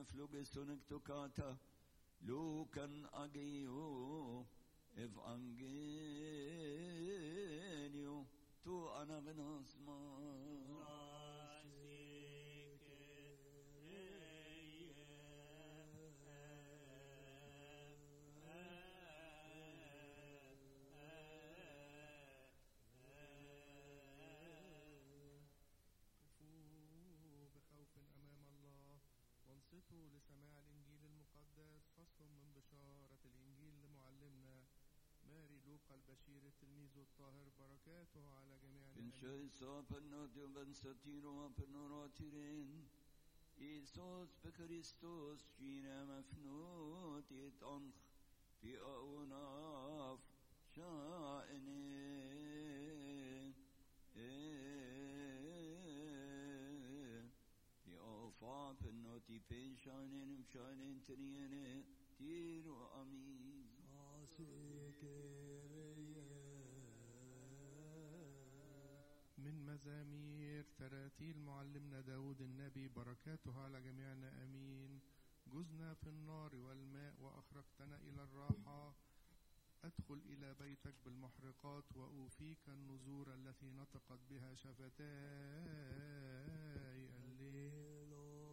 flugesunek tokata, lukan agio, evangelio, tu anagnosma. قفوا بخوف أمام الله وانصتوا لسماع الإنجيل المقدس فصل من بشارة الإنجيل لمعلمنا ماري لوقا البشير التلميذ الطاهر بركاته على جميع Fin sjösa pernodium vensatiro pernorotiren, Isos pe Christos cine mefnut it onch, fi aunaf shaene. Fi afa pernoti penshanen shanen triene, tiro amin. من مزامير تراتيل معلمنا داود النبي بركاته على جميعنا أمين جزنا في النار والماء وأخرجتنا إلى الراحة أدخل إلى بيتك بالمحرقات وأوفيك النذور التي نطقت بها شفتاي الليل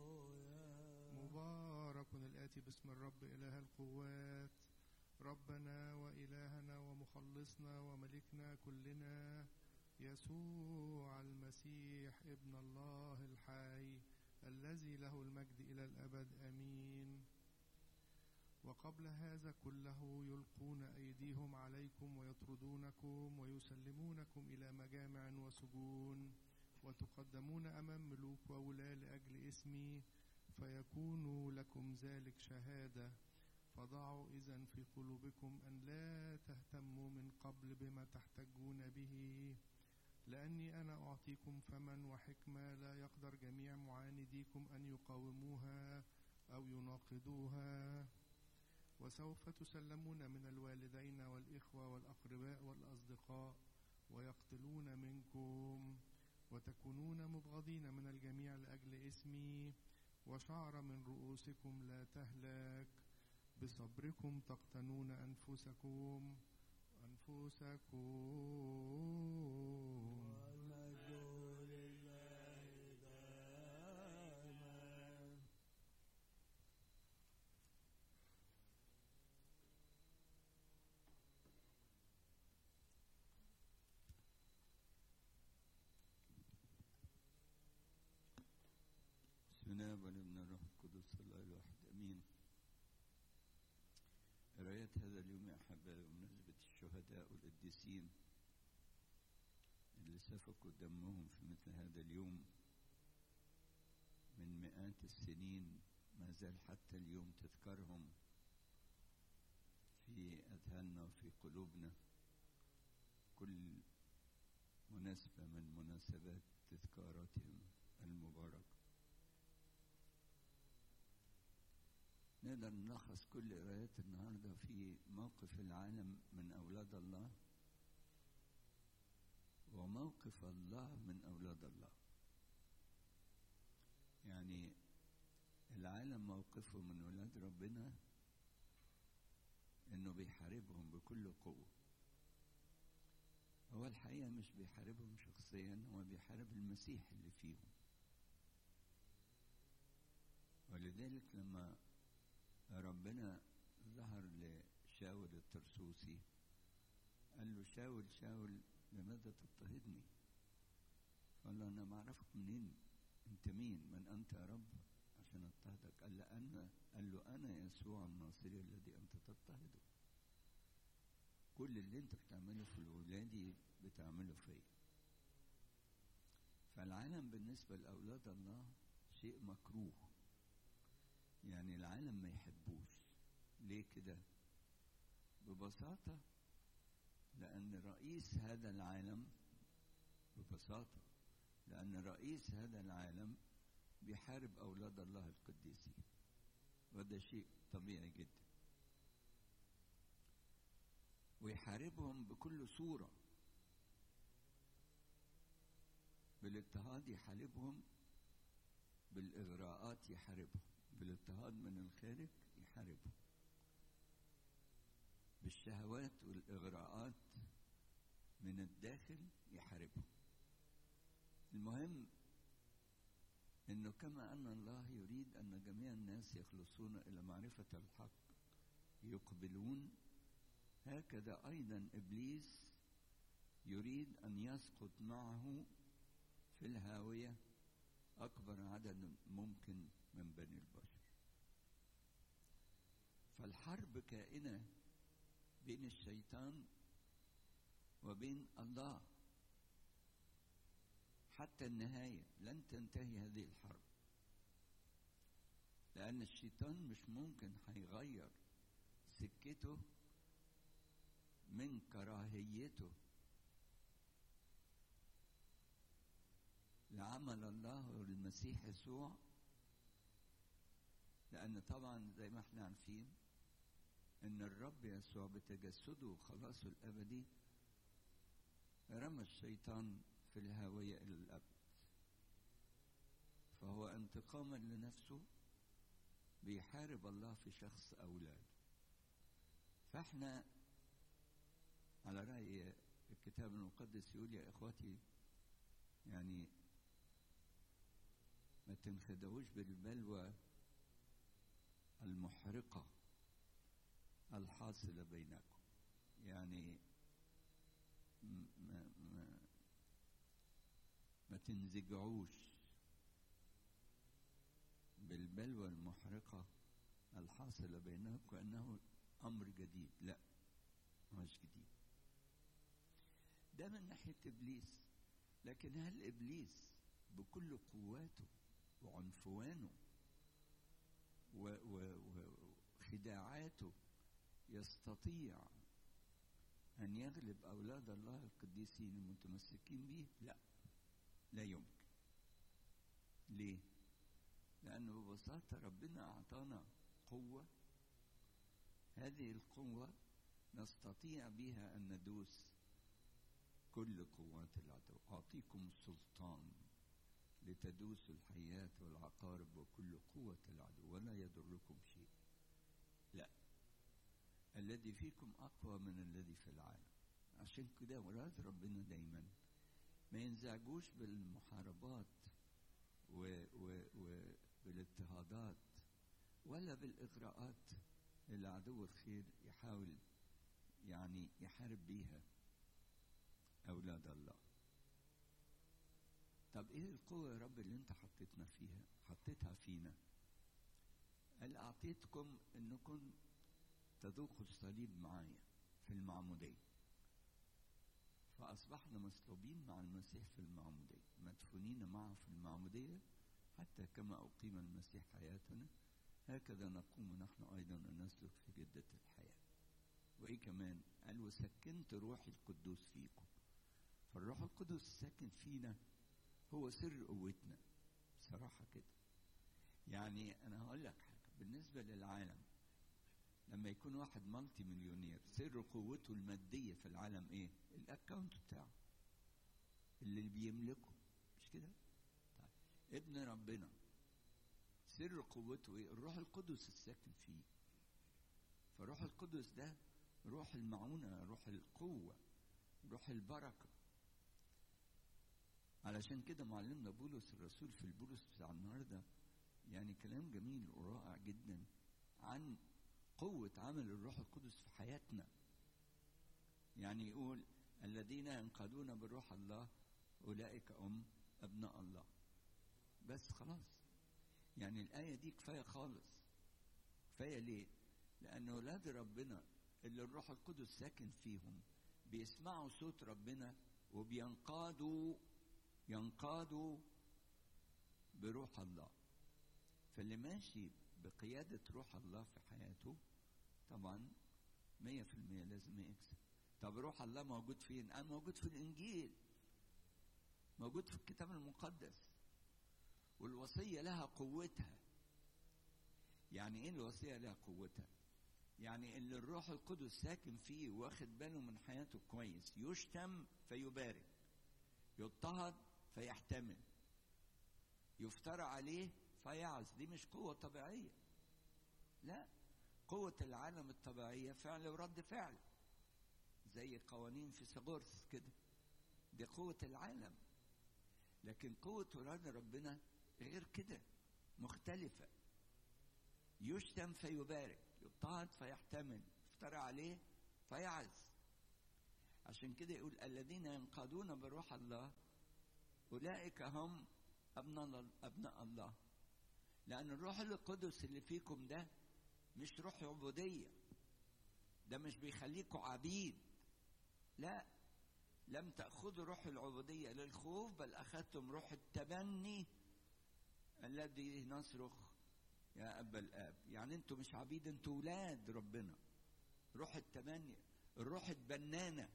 مبارك الآتي باسم الرب إله القوات ربنا وإلهنا ومخلصنا وملكنا كلنا يسوع المسيح ابن الله الحي الذي له المجد إلى الأبد أمين وقبل هذا كله يلقون أيديهم عليكم ويطردونكم ويسلمونكم إلى مجامع وسجون وتقدمون أمام ملوك وولاة لأجل اسمي فيكون لكم ذلك شهادة فضعوا إذا في قلوبكم أن لا تهتموا من قبل بما تحتجون به لأني أنا أعطيكم فما وحكمة لا يقدر جميع معانديكم أن يقاوموها أو يناقضوها وسوف تسلمون من الوالدين والإخوة والأقرباء والأصدقاء ويقتلون منكم وتكونون مبغضين من الجميع لأجل اسمي وشعر من رؤوسكم لا تهلك بصبركم تقتنون أنفسكم أنفسكم بسم الله والابن الروح القدس الله الواحد امين قراية هذا اليوم يا احبائي بمناسبة الشهداء والقديسين اللي سفكوا دمهم في مثل هذا اليوم من مئات السنين ما زال حتى اليوم تذكرهم في اذهاننا وفي قلوبنا كل مناسبة من مناسبات تذكاراتهم المباركة نقدر نلخص كل قرايات النهارده في موقف العالم من أولاد الله وموقف الله من أولاد الله يعني العالم موقفه من ولاد ربنا انه بيحاربهم بكل قوة هو الحقيقة مش بيحاربهم شخصيا هو بيحارب المسيح اللي فيهم ولذلك لما ربنا ظهر لشاول الترسوسي قال له شاول شاول لماذا تضطهدني قال له انا ما اعرفك منين انت مين من انت يا رب عشان اضطهدك قال له انا قال له انا يسوع الناصري الذي انت تضطهده كل اللي انت بتعمله في ولادي بتعمله فيا فالعالم بالنسبة لأولاد الله شيء مكروه يعني العالم ما يحبوش ليه كده ببساطة لأن رئيس هذا العالم ببساطة لأن رئيس هذا العالم بيحارب أولاد الله القديسين وده شيء طبيعي جدا ويحاربهم بكل صورة بالاضطهاد يحاربهم بالإغراءات يحاربهم بالاضطهاد من الخارج يحاربه بالشهوات والإغراءات من الداخل يحاربه المهم انه كما ان الله يريد ان جميع الناس يخلصون الى معرفه الحق يقبلون هكذا ايضا ابليس يريد ان يسقط معه في الهاويه اكبر عدد ممكن من بني البشر فالحرب كائنه بين الشيطان وبين الله حتى النهاية لن تنتهي هذه الحرب لأن الشيطان مش ممكن هيغير سكته من كراهيته لعمل الله والمسيح يسوع لأن طبعا زي ما احنا عارفين إن الرب يسوع بتجسده وخلاصه الأبدي رمى الشيطان في الهاوية إلى الأبد فهو انتقاما لنفسه بيحارب الله في شخص أولاده فاحنا على رأي الكتاب المقدس يقول يا إخوتي يعني ما تنخدعوش بالبلوى المحرقة الحاصلة بينكم يعني ما, ما, ما تنزجعوش بالبلوى المحرقة الحاصلة بينكم كأنه أمر جديد لا مش جديد ده من ناحية إبليس لكن هل إبليس بكل قواته وعنفوانه وخداعاته يستطيع أن يغلب أولاد الله القديسين المتمسكين به؟ لا لا يمكن ليه؟ لأنه ببساطة ربنا أعطانا قوة هذه القوة نستطيع بها أن ندوس كل قوات العدو أعطيكم سلطان لتدوسوا الحياة والعقارب وكل قوة العدو ولا يضركم شيء لا الذي فيكم أقوى من الذي في العالم عشان كده ولاد ربنا دايما ما ينزعجوش بالمحاربات و و وبالاضطهادات ولا بالإغراءات اللي عدو الخير يحاول يعني يحارب بيها أولاد الله طب إيه القوة يا رب اللي أنت حطيتنا فيها حطيتها فينا قال أعطيتكم أنكم تذوقوا الصليب معايا في المعمودية فأصبحنا مصلوبين مع المسيح في المعمودية مدفونين معه في المعمودية حتى كما أقيم المسيح حياتنا هكذا نقوم نحن أيضا أن نسلك في جدة الحياة وإيه كمان قال وسكنت روحي القدوس فيكم فالروح القدس ساكن فينا هو سر قوتنا بصراحة كده يعني أنا هقول لك حاجة بالنسبة للعالم لما يكون واحد مالتي مليونير سر قوته المادية في العالم ايه؟ الاكونت بتاعه اللي بيملكه مش كده؟ طيب ابن ربنا سر قوته ايه؟ الروح القدس الساكن فيه فالروح القدس ده روح المعونة روح القوة روح البركة علشان كده معلمنا بولس الرسول في البولس بتاع النهارده يعني كلام جميل ورائع جدا عن قوة عمل الروح القدس في حياتنا يعني يقول الذين ينقادون بروح الله أولئك هم أبناء الله بس خلاص يعني الآية دي كفاية خالص كفاية ليه؟ لأن أولاد ربنا اللي الروح القدس ساكن فيهم بيسمعوا صوت ربنا وبينقادوا ينقادوا بروح الله فاللي ماشي بقيادة روح الله في حياته طبعا مية في المية لازم يكسب طب روح الله موجود فين؟ أنا موجود في الإنجيل موجود في الكتاب المقدس والوصية لها قوتها يعني إيه الوصية لها قوتها؟ يعني اللي الروح القدس ساكن فيه واخد باله من حياته كويس يشتم فيبارك يضطهد فيحتمل يفترى عليه فيعز دي مش قوة طبيعية لا قوة العالم الطبيعية فعل ورد فعل زي قوانين فيثاغورس كده دي قوة العالم لكن قوة ورد ربنا غير كده مختلفة يشتم فيبارك يضطهد فيحتمل افترى عليه فيعز عشان كده يقول الذين ينقادون بروح الله أولئك هم أبناء أبناء الله لأن الروح القدس اللي فيكم ده مش روح عبودية ده مش بيخليكم عبيد لا لم تأخذوا روح العبودية للخوف بل أخذتم روح التبني الذي نصرخ يا أبا الآب يعني أنتوا مش عبيد أنتوا ولاد ربنا روح التبني الروح البنانة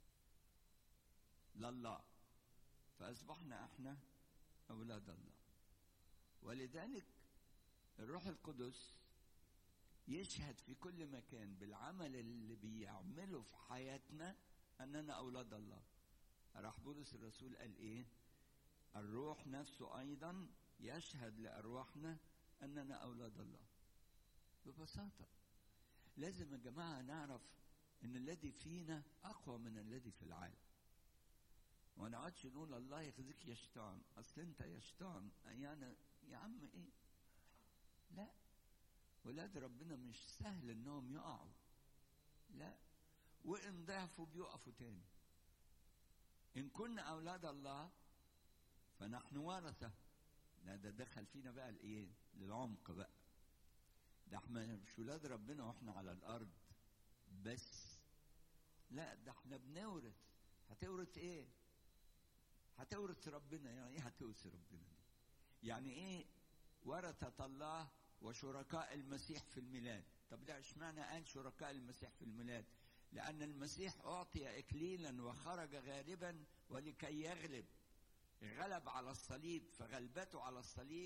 لله فأصبحنا احنا أولاد الله ولذلك الروح القدس يشهد في كل مكان بالعمل اللي بيعمله في حياتنا أننا أولاد الله راح بولس الرسول قال إيه الروح نفسه أيضا يشهد لأرواحنا أننا أولاد الله ببساطة لازم يا جماعة نعرف أن الذي فينا أقوى من الذي في العالم وما نقعدش نقول الله يخزيك يا شيطان أصل أنت يا شيطان أنا يا عم إيه لا ولاد ربنا مش سهل انهم يقعوا لا وان ضعفوا بيقفوا تاني ان كنا اولاد الله فنحن ورثه لا ده دخل فينا بقى الايه للعمق بقى ده احنا مش ولاد ربنا واحنا على الارض بس لا ده احنا بنورث هتورث ايه هتورث ربنا يعني ايه هتورث ربنا دي يعني ايه ورثة الله وشركاء المسيح في الميلاد طب لا اشمعنى قال شركاء المسيح في الميلاد لأن المسيح أعطي إكليلا وخرج غالبا ولكي يغلب غلب على الصليب فغلبته على الصليب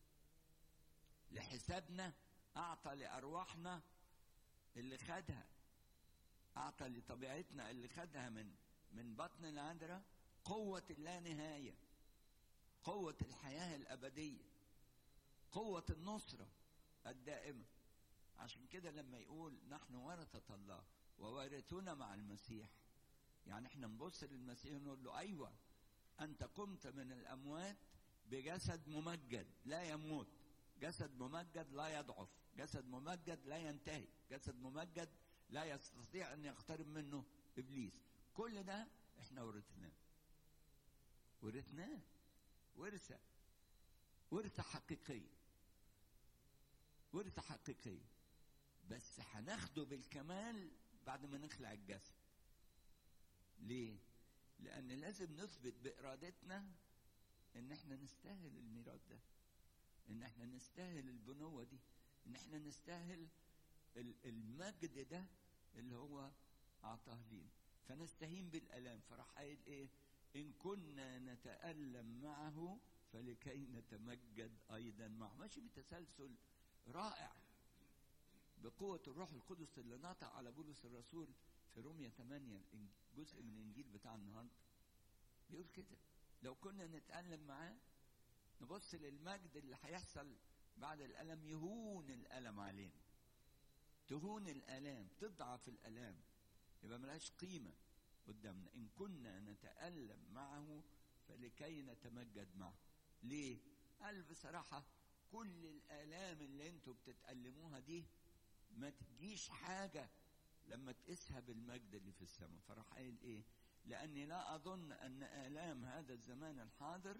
لحسابنا أعطى لأرواحنا اللي خدها أعطى لطبيعتنا اللي خدها من من بطن العذراء قوة اللا نهاية قوة الحياة الأبدية قوة النصرة الدائمة عشان كده لما يقول نحن ورثة الله ووارثون مع المسيح يعني احنا نبص للمسيح ونقول له ايوه انت قمت من الاموات بجسد ممجد لا يموت جسد ممجد لا يضعف جسد ممجد لا ينتهي جسد ممجد لا يستطيع ان يقترب منه ابليس كل ده احنا ورثناه ورثناه ورثه ورثه حقيقيه ورثه حقيقيه بس هناخده بالكمال بعد ما نخلع الجسد ليه لان لازم نثبت بارادتنا ان احنا نستاهل الميراث ده ان احنا نستاهل البنوه دي ان احنا نستاهل المجد ده اللي هو اعطاه لينا فنستهين بالالام فراح قايل ايه ان كنا نتالم معه فلكي نتمجد ايضا معه ماشي بتسلسل رائع بقوة الروح القدس اللي نطق على بولس الرسول في رومية 8 جزء من الإنجيل بتاع النهاردة بيقول كده لو كنا نتألم معاه نبص للمجد اللي هيحصل بعد الألم يهون الألم علينا تهون الآلام تضعف الآلام يبقى ملهاش قيمة قدامنا إن كنا نتألم معه فلكي نتمجد معه ليه؟ قال بصراحة كل الآلام اللي انتوا بتتألموها دي ما تجيش حاجة لما تقيسها بالمجد اللي في السماء فراح قايل ايه لأني لا أظن أن آلام هذا الزمان الحاضر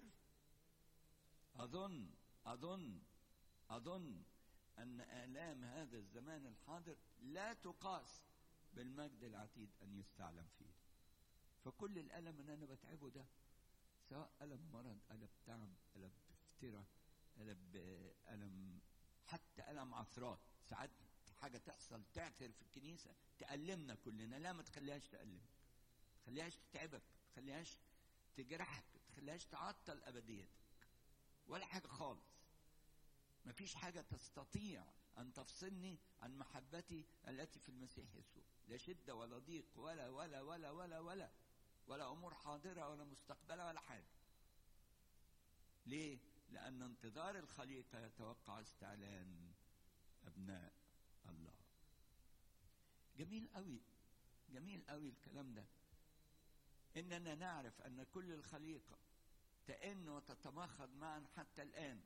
أظن أظن أظن أن آلام هذا الزمان الحاضر لا تقاس بالمجد العتيد أن يستعلم فيه فكل الألم اللي أنا بتعبه ده سواء ألم مرض ألم تعب ألم افتراء ألم ألم حتى ألم عثرات ساعات حاجة تحصل تعثر في الكنيسة تألمنا كلنا لا ما تخليهاش تألمك ما تخليهاش تتعبك ما تخليهاش تجرحك ما تخليهاش تعطل أبديتك ولا حاجة خالص ما فيش حاجة تستطيع أن تفصلني عن محبتي التي في المسيح يسوع لا شدة ولا ضيق ولا ولا ولا ولا ولا ولا أمور حاضرة ولا مستقبلة ولا حاجة ليه؟ لأن انتظار الخليقة يتوقع استعلان أبناء الله جميل قوي جميل قوي الكلام ده إننا نعرف أن كل الخليقة تئن وتتمخض معا حتى الآن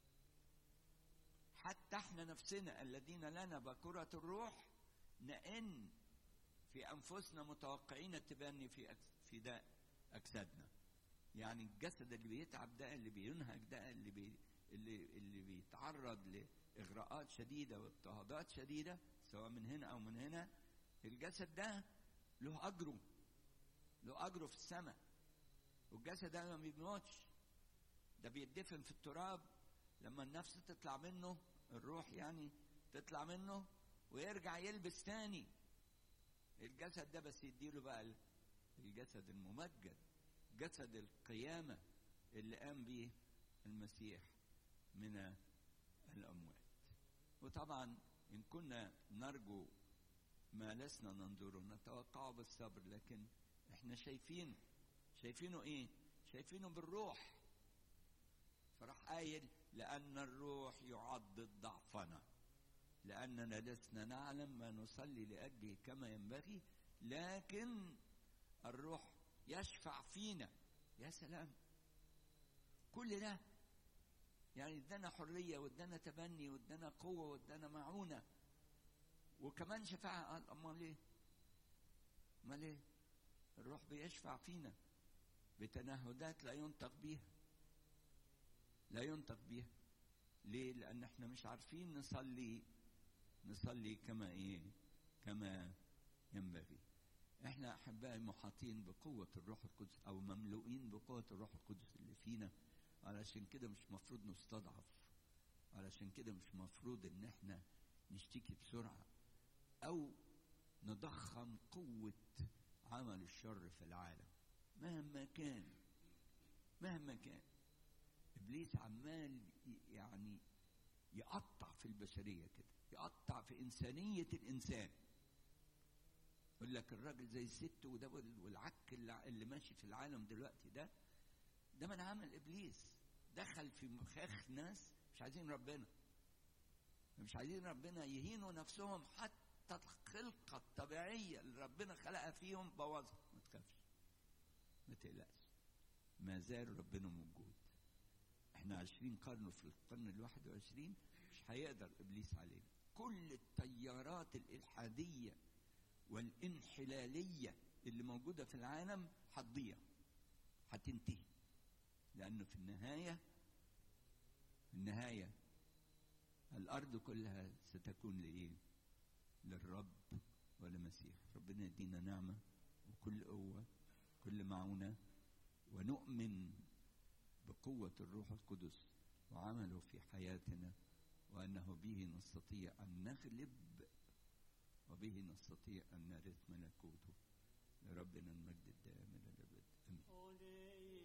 حتى احنا نفسنا الذين لنا بكرة الروح نئن في أنفسنا متوقعين التبني في في داء أجسادنا يعني الجسد اللي بيتعب ده اللي بينهك ده اللي بي اللي اللي بيتعرض لإغراءات شديدة واضطهادات شديدة سواء من هنا أو من هنا الجسد ده له أجره له أجره في السماء والجسد ده ما بيموتش ده بيدفن في التراب لما النفس تطلع منه الروح يعني تطلع منه ويرجع يلبس تاني الجسد ده بس يديله بقى الجسد الممجد جسد القيامة اللي قام به المسيح من الأموات وطبعا إن كنا نرجو ما لسنا ننظره نتوقعه بالصبر لكن احنا شايفينه شايفينه ايه شايفينه بالروح فراح قايل لأن الروح يعضد ضعفنا لأننا لسنا نعلم ما نصلي لأجله كما ينبغي لكن الروح يشفع فينا يا سلام كل ده يعني ادانا حرية وادانا تبني وادانا قوة وادانا معونة وكمان شفاعة قال أمال إيه؟ أمال إيه؟ الروح بيشفع فينا بتنهدات لا ينطق بيها لا ينطق بيها ليه؟ لأن احنا مش عارفين نصلي نصلي كما ايه؟ كما ينبغي. احنا احبائي محاطين بقوة الروح القدس أو مملوئين بقوة الروح القدس اللي فينا علشان كده مش مفروض نستضعف علشان كده مش مفروض ان احنا نشتكي بسرعة أو نضخم قوة عمل الشر في العالم مهما كان مهما كان ابليس عمال يعني يقطع في البشريه كده يقطع في انسانيه الانسان يقول لك الراجل زي الست وده والعك اللي, اللي ماشي في العالم دلوقتي ده ده من عمل ابليس دخل في مخاخ ناس مش عايزين ربنا مش عايزين ربنا يهينوا نفسهم حتى الخلقه الطبيعيه اللي ربنا خلقها فيهم بوظها ما تخافش ما تقلقش ما زال ربنا موجود احنا عشرين قرن في القرن الواحد وعشرين مش هيقدر ابليس علينا كل التيارات الالحاديه والانحلاليه اللي موجوده في العالم هتضيع هتنتهي لانه في النهايه في النهايه الارض كلها ستكون لايه للرب ولمسيح ربنا يدينا نعمه وكل قوه كل معونه ونؤمن بقوة الروح القدس وعمله في حياتنا وأنه به نستطيع أن نغلب وبه نستطيع أن نرث ملكوته لربنا المجد الدائم إلى الأبد آمين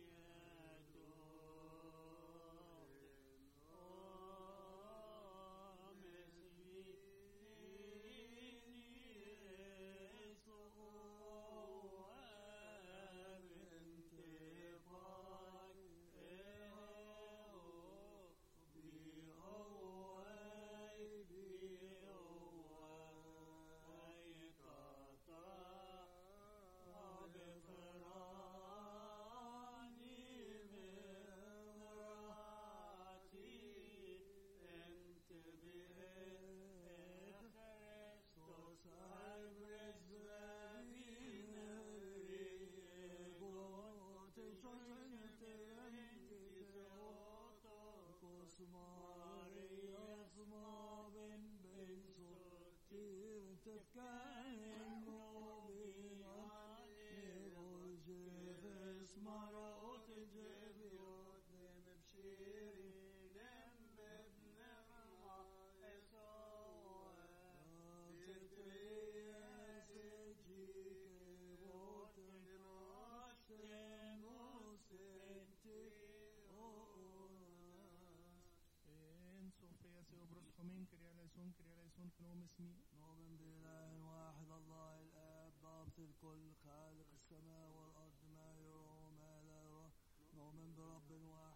ومن كريا ليسون كريا ليسون في نوم اسمي نؤمن بإله واحد الله الآب ضابط الكل خالق السماء والأرض ما يرى وما لا يرى نؤمن برب واحد يسوع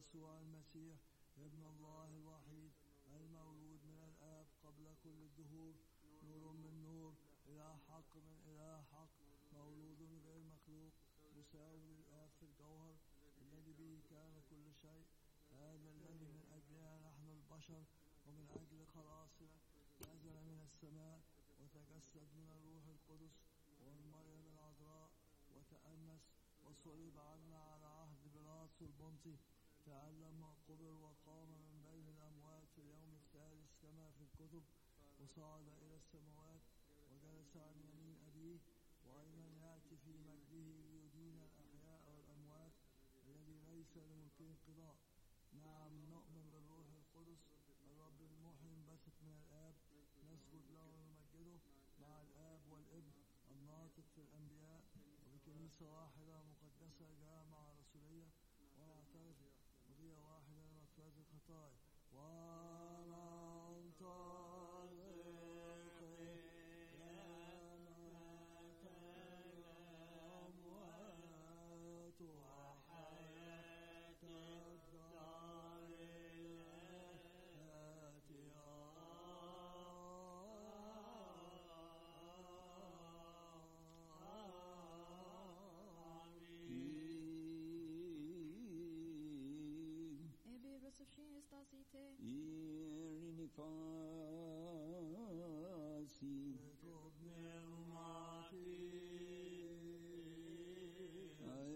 يسوع المسيح ابن الله الوحيد المولود من الآب قبل كل الدهور نور من نور إله حق من إله حق مولود غير مخلوق مساوي للآب في الجوهر الذي به كان كل شيء هذا الذي من أجلنا نحن البشر ومن أجل خلاصنا نزل من السماء وتجسد من الروح القدس ومن مريم العذراء وتأنس وصلب عنا على عهد بيلاطس البنطي تعلم وقبر وقام من بين الأموات في اليوم الثالث كما في الكتب وصعد إلى السماوات وجلس عن يمين أبيه وأيضا يأتي في مجده ليدين الأحياء والأموات الذي ليس لملكه انقضاء نعم نؤمن بالروح القدس الرب المحيي انبثق من الآب نسجد له ونمجده مع الآب والابن الناطق في الأنبياء وبكنيسة واحدة مقدسة جامعة رسولية ونعترف بقضية واحدة لمغفرة الخطايا